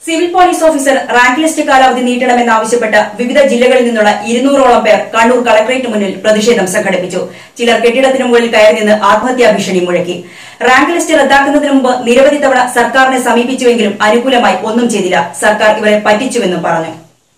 Civil police officer rank list കാലാവധി നീട്ടണമെന്നാവശ്യപ്പെട്ട് വിവിധ ജില്ലകളിൽ നിന്നുള്ള ഇരുന്നൂറോളം പേർ കണ്ണൂർ കളക്ടറേറ്റ് മുന്നിൽ പ്രതിഷേധം സംഘടിപ്പിച്ചു ചിലർ കെട്ടിടത്തിന് മുകളിൽ കയറി നിന്ന് ആത്മഹത്യാ ഭീഷണി മുഴക്കി റാങ്ക് ലിസ്റ്റ് റദ്ദാക്കുന്നതിന് മുമ്പ് നിരവധി തവണ സർക്കാരിനെ സമീപിച്ചുവെങ്കിലും അനുകൂലമായി ഒന്നും ചെയ്തില്ല സർക്കാർ ഇവരെ പറ്റിച്ചുവെന്നും പറഞ്ഞു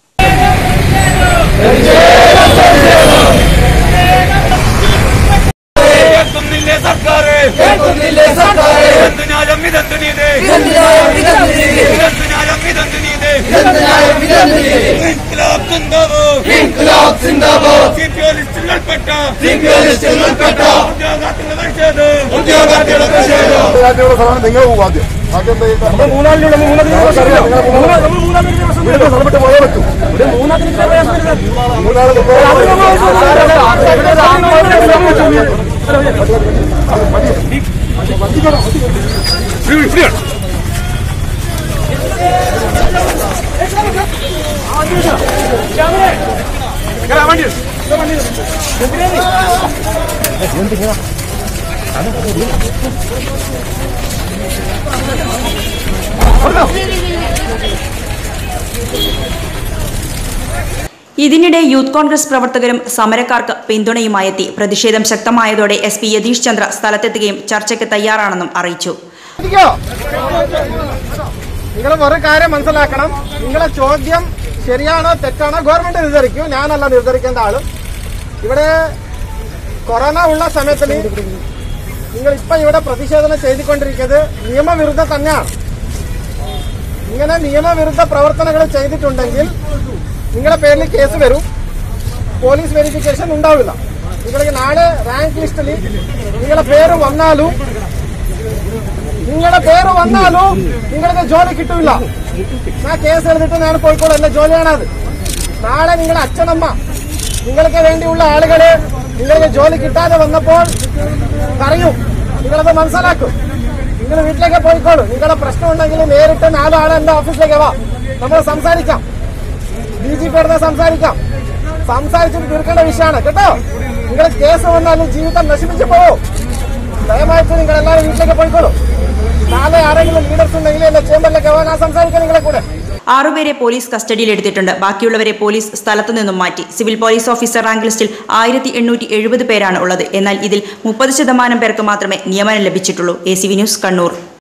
കേൾക്കുന്നില്ലേ സർക്കാര് കേൾക്കുന്നില്ലേ സർക്കാരെ ഇതെന്ത് ന്യായം ഇതെന്ത് നീതി ഇതെന്ത് ന്യായം ഇതെന്ത് നീതി ഇതെന്ത് ന്യായം ഇതെന്ത് നീതി ഇതെന്ത് ന്യായം ഇതെന്ത് നീതി ഇൻക്ലാബ് സിന്ദാബാദ് ഇൻക്ലാബ് സിന്ദാബാദ് സിപിഒ ലിസ്റ്റിൽപ്പെട്ട സിപിഐ ലിസ്റ്റിൽപ്പെട്ട ഉദ്യോഗാർത്ഥികളുടെ പ്രതിഷേധം ഉദ്യോഗാർത്ഥികളുടെ പ്രതിഷേധം വിദ്യാർത്ഥികളുടെ സാധനം നിങ്ങൾ പോകും ആദ്യം ബാക്കി എന്താ ഈ കാരണം? നമുക്കറിയാം, നിങ്ങൾ പോകും. വീടിന്റെ സ്ഥലം വിട്ട് പോയേ പറ്റൂ. മൂന്നാല് ഇതിനിടെ യൂത്ത് കോൺഗ്രസ് പ്രവർത്തകരും സമരക്കാർക്ക് പിന്തുണയുമായെത്തി പ്രതിഷേധം ശക്തമായതോടെ എസ് പി യതീഷ് ചന്ദ്ര സ്ഥലത്തെത്തുകയും ചർച്ചയ്ക്ക് തയ്യാറാണെന്നും അറിയിച്ചു നിങ്ങൾ ഒരു കാര്യം മനസ്സിലാക്കണം നിങ്ങളെ ചോദ്യം ശരിയാണോ തെറ്റാണോ ഗവൺമെന്റ് നിർദ്ധരിക്കും ഞാനല്ല നിർദ്ധരിക്കേണ്ട ആള് ഇവിടെ കൊറോണ ഉള്ള സമയത്തിൽ നിങ്ങൾ ഇപ്പൊ ഇവിടെ പ്രതിഷേധം ചെയ്തുകൊണ്ടിരിക്കുന്നത് നിയമവിരുദ്ധം തന്നെയാണ് ഇങ്ങനെ നിയമവിരുദ്ധ പ്രവർത്തനങ്ങൾ ചെയ്തിട്ടുണ്ടെങ്കിൽ നിങ്ങളുടെ പേരിൽ കേസ് വരും പോലീസ് വെരിഫിക്കേഷൻ ഉണ്ടാവില്ല നിങ്ങൾക്ക് നാളെ റാങ്ക് ലിസ്റ്റിൽ നിങ്ങളുടെ പേര് വന്നാലും നിങ്ങളുടെ പേര് വന്നാലും നിങ്ങൾക്ക് ജോലി കിട്ടില്ല ഞാൻ കേസ് എടുത്തിട്ട് ഞാൻ പോയിക്കോളും എന്റെ ജോലിയാണത് നാളെ നിങ്ങളുടെ അച്ഛനമ്മ നിങ്ങൾക്ക് വേണ്ടിയുള്ള ആളുകള് നിങ്ങൾക്ക് ജോലി കിട്ടാതെ വന്നപ്പോൾ പറയും നിങ്ങളത് മനസ്സിലാക്കും നിങ്ങൾ വീട്ടിലേക്ക് പോയിക്കോളും നിങ്ങളുടെ പ്രശ്നം ഉണ്ടെങ്കിൽ നേരിട്ട് നാലാളെ എന്റെ ഓഫീസിലേക്ക് വാ നമ്മൾ സംസാരിക്കാം ഡി ജി പി സംസാരിക്കാം സംസാരിച്ചിട്ട് തീർക്കേണ്ട വിഷയമാണ് കേട്ടോ നിങ്ങൾ കേസ് വന്നാലും ജീവിതം നശിപ്പിച്ചു പോവും ദയവായിട്ട് നിങ്ങൾ എല്ലാവരും വീട്ടിലേക്ക് പോയിക്കോളൂ നാളെ ആരെങ്കിലും ലീഡേഴ്സ് ഉണ്ടെങ്കിൽ എന്റെ ചേംബറിലേക്ക് വാ ഞാൻ സംസാരിക്കാം നിങ്ങളെ കൂടെ ആറുപേരെ പോലീസ് കസ്റ്റഡിയിൽ എടുത്തിട്ടുണ്ട് ബാക്കിയുള്ളവരെ പോലീസ് സ്ഥലത്തു നിന്നും മാറ്റി സിവിൽ പോലീസ് ഓഫീസർ റാങ്ക് ലിസ്റ്റിൽ ആയിരത്തി എണ്ണൂറ്റി എഴുപത് പേരാണ് ഉള്ളത് എന്നാൽ ഇതിൽ മുപ്പത് ശതമാനം പേർക്ക് മാത്രമേ നിയമനം ലഭിച്ചിട്ടുള്ളൂ A C V news Kannur